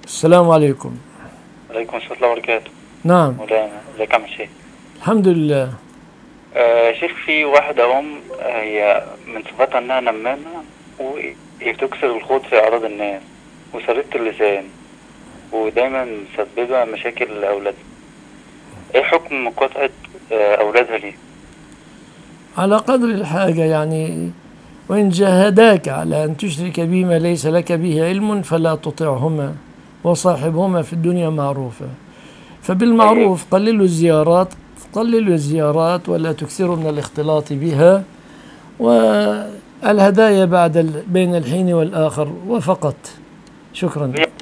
السلام عليكم عليكم السلام ورحمة الله وبركاته نعم مولانا ازيك يا عم شيخ الحمد لله آه شيخ في واحدة أم آه، هي من صفاتها إنها نمامة وبتكسر الخوض في أعراض الناس وسرية اللسان ودايما مسببة مشاكل لأولادها إيه حكم مقاطعة آه، أولادها ليه؟ على قدر الحاجة يعني وإن جاهداك على أن تشرك بما ليس لك به علم فلا تطعهما وصاحبهما في الدنيا معروفا فبالمعروف قللوا الزيارات قللوا الزيارات ولا تكثروا من الاختلاط بها والهدايا بعد ال- بين الحين والآخر وفقط شكرا